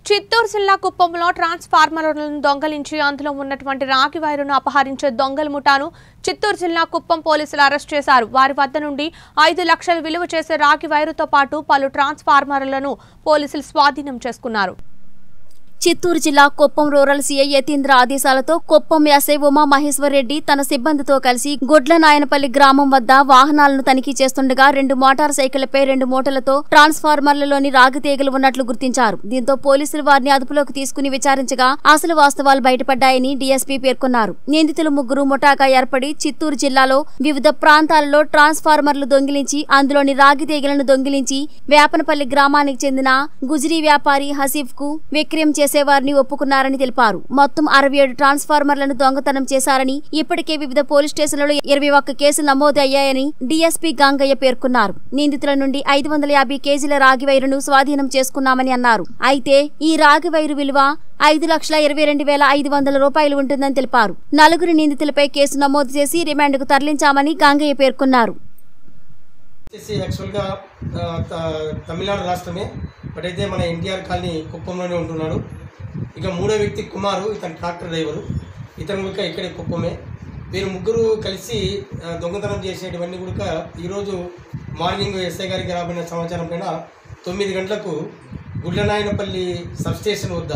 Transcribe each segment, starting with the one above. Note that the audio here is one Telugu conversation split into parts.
చిత్తూరు జిల్లా కుప్పంలో ట్రాన్స్ఫార్మర్లను దొంగలించి అందులో ఉన్నటువంటి రాగి వైరును అపహరించే దొంగల ముఠాను చిత్తూరు జిల్లా కుప్పం పోలీసులు అరెస్ట్ చేశారు వారి వద్ద నుండి ఐదు లక్షలు విలువ చేసే రాగి వైరుతో పాటు పలు ట్రాన్స్ఫార్మర్లను పోలీసులు స్వాధీనం చేసుకున్నారు చిత్తూరు జిల్లా కుప్పం రూరల్ సీఐ యతీంద్ర ఆదేశాలతో కుప్పం ఎస్ఐ ఉమా మహేశ్వర్ రెడ్డి తన సిబ్బందితో కలిసి గుడ్ల నాయనపల్లి గ్రామం వద్ద వాహనాలను తనిఖీ చేస్తుండగా రెండు మోటార్ సైకిళ్లపై రెండు మూటలతో ట్రాన్స్ఫార్మర్లలోని రాగి తీగలు ఉన్నట్లు గుర్తించారు దీంతో పోలీసులు వారిని అదుపులోకి తీసుకుని విచారించగా అసలు వాస్తవాలు బయటపడ్డాయని డీఎస్పీ పేర్కొన్నారు నిందితులు ముగ్గురు ముఠాగా ఏర్పడి చిత్తూరు జిల్లాలో వివిధ ప్రాంతాలలో ట్రాన్స్ఫార్మర్లు దొంగిలించి అందులోని రాగి తీగలను దొంగిలించి వేపనపల్లి గ్రామానికి చెందిన గుజరీ వ్యాపారి హసీఫ్ కు విక్రయం చేసేవారిని ఒప్పుకున్నారని తెలిపారు మొత్తం అరవై ఏడు ట్రాన్స్ఫార్మర్లను దొంగతనం చేశారని ఇప్పటికే వివిధ పోలీస్ స్టేషన్లలో ఇరవై ఒక్క కేసులు నమోదు అయ్యాయని డీఎస్పీ గంగయ్య పేర్కొన్నారు నిందితుల నుండి ఐదు వందల యాభై కేజీల రాగి వైరును స్వాధీనం చేసుకున్నామని అన్నారు అయితే ఈ రాగి వైరు విలువ ఐదు లక్షల ఇరవై రెండు వేల ఐదు వందల రూపాయలు ఉంటుందని తెలిపారు నలుగురు నిందితులపై కేసు నమోదు చేసి రిమాండ్కు తరలించామని గంగయ్య పేర్కొన్నారు వచ్చేసి యాక్చువల్గా ఆ, త- తమిళనాడు రాష్ట్రమే బట్ అయితే మన ఎన్టీఆర్ కాలనీ కుప్పంలోనే ఉంటున్నాడు ఇక మూడో వ్యక్తి కుమారు ఇతను ట్రాక్టర్ డ్రైవరు ఇతను కూడా ఇక్కడే కుప్పమే వీరు ముగ్గురు కలిసి ఆ, దొంగతనం చేసేటివన్నీ కూడా ఈరోజు మార్నింగ్ ఎస్ఐ గారికి రాబడిన సమాచారం పైన తొమ్మిది గంటలకు గుడ్లనాయనపల్లి సబ్స్టేషన్ వద్ద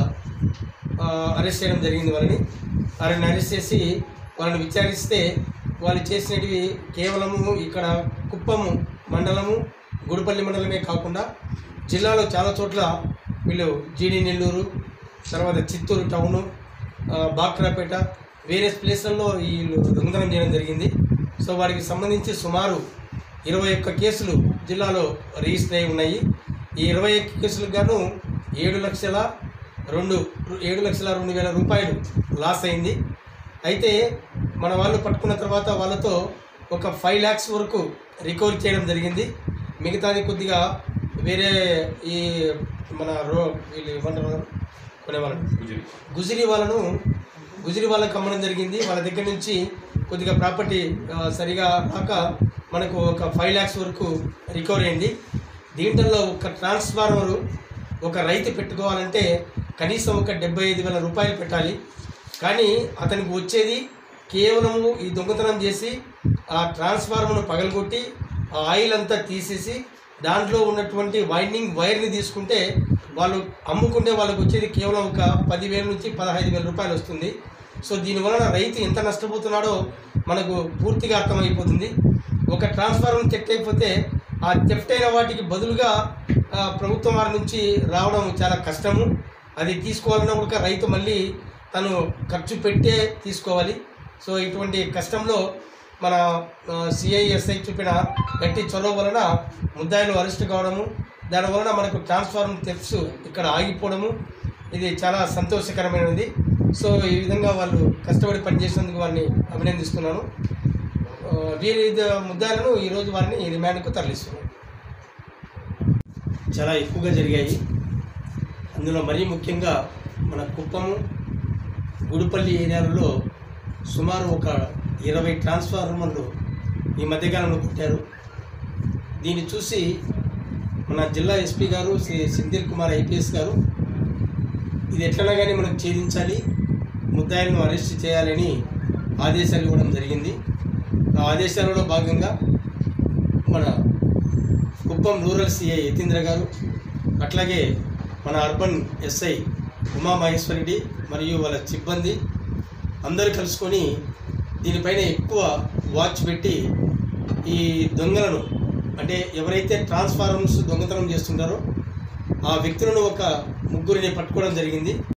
ఆ, అరెస్ట్ చేయడం జరిగింది వాళ్ళని వారిని అరెస్ట్ చేసి వాళ్ళని విచారిస్తే వాళ్ళు చేసినవి కేవలము ఇక్కడ కుప్పము మండలము గుడిపల్లి మండలమే కాకుండా జిల్లాలో చాలా చోట్ల వీళ్ళు జీడి నెల్లూరు తర్వాత చిత్తూరు టౌను ఆ, బాక్రాపేట వేరే ప్లేస్లలో వీళ్ళు దొంగతనం చేయడం జరిగింది సో వారికి సంబంధించి సుమారు ఇరవై ఒక్క కేసులు జిల్లాలో రిజిస్టర్ అయి ఉన్నాయి ఈ ఇరవై ఒక్క కేసులకు గాను ఏడు లక్షల రెండు ఏడు లక్షల రెండు వేల రూపాయలు లాస్ అయింది అయితే మన వాళ్ళు పట్టుకున్న తర్వాత వాళ్ళతో ఒక ఫైవ్ ల్యాక్స్ వరకు రికవరీ చేయడం జరిగింది మిగతాది కొద్దిగా వేరే ఈ మన రో వీళ్ళు ఏమంటారు కొనే వాళ్ళని గుజరీ వాళ్ళను గుజరీ వాళ్ళకి అమ్మడం జరిగింది వాళ్ళ దగ్గర నుంచి కొద్దిగా ప్రాపర్టీ ఆ, సరిగా రాక మనకు ఒక ఫైవ్ ల్యాక్స్ వరకు రికవరీ అయింది దీంట్లో ఒక ట్రాన్స్ఫార్మరు ఒక రైతు పెట్టుకోవాలంటే కనీసం ఒక డెబ్బై ఐదు వేల రూపాయలు పెట్టాలి కానీ అతనికి వచ్చేది కేవలము ఈ దొంగతనం చేసి ఆ ట్రాన్స్ఫార్మర్ను పగలగొట్టి ఆ ఆయిల్ అంతా తీసేసి దాంట్లో ఉన్నటువంటి వైండింగ్ వైర్ని తీసుకుంటే వాళ్ళు అమ్ముకుంటే వాళ్ళకి వచ్చేది కేవలం ఒక పదివేల నుంచి పదహైదు వేల రూపాయలు వస్తుంది సో దీనివలన రైతు ఎంత నష్టపోతున్నాడో మనకు పూర్తిగా అర్థమైపోతుంది ఒక ట్రాన్స్ఫార్మర్ థెఫ్ట్ అయిపోతే ఆ థెఫ్ట్ అయిన వాటికి బదులుగా ఆ, ప్రభుత్వం వారి నుంచి రావడం చాలా కష్టము అది తీసుకోవాలన్నా కూడా రైతు మళ్ళీ తను ఖర్చు పెట్టే తీసుకోవాలి సో ఇటువంటి కష్టంలో మన సిఐఎస్ఐ చూపిన గట్టి చొరవ వలన ముద్దాయిలు అరెస్ట్ కావడము దాని వలన మనకు ట్రాన్స్ఫార్మర్ థెఫ్ట్స్ ఇక్కడ ఆగిపోవడము ఇది చాలా సంతోషకరమైనది సో ఈ విధంగా వాళ్ళు కష్టపడి పనిచేసినందుకు వారిని అభినందిస్తున్నాను ఆ, వీరి ద- ముద్దాయిలను ఈరోజు వారిని రిమాండ్కు తరలిస్తున్నాను చాలా ఎక్కువగా జరిగాయి అందులో మరీ ముఖ్యంగా మన కుప్పము గుడిపల్లి ఏరియాలలో సుమారు ఒక ఇరవై ట్రాన్స్ఫార్మర్లు ఈ మధ్యకాలంలో కొట్టారు దీన్ని చూసి మన జిల్లా ఎస్పీ గారు శ్రీ సింధిల్ కుమార్ ఐపీఎస్ గారు ఇది ఎట్లన్నా కానీ మనం ఛేదించాలి ముద్దాయిలను అరెస్ట్ చేయాలని ఆదేశాలు ఇవ్వడం జరిగింది ఆ ఆదేశాలలో భాగంగా మన కుప్పం రూరల్ సిఐ యతీంద్ర గారు అట్లాగే మన అర్బన్ ఎస్ఐ ఉమా మహేశ్వరెడ్డి మరియు వాళ్ళ సిబ్బంది అందరూ కలుసుకొని దీనిపైన ఎక్కువ వాచ్ పెట్టి ఈ దొంగలను అంటే ఎవరైతే ట్రాన్స్ఫార్మర్స్ దొంగతనం చేస్తుంటారో ఆ వ్యక్తులను ఒక ముగ్గురిని పట్టుకోవడం జరిగింది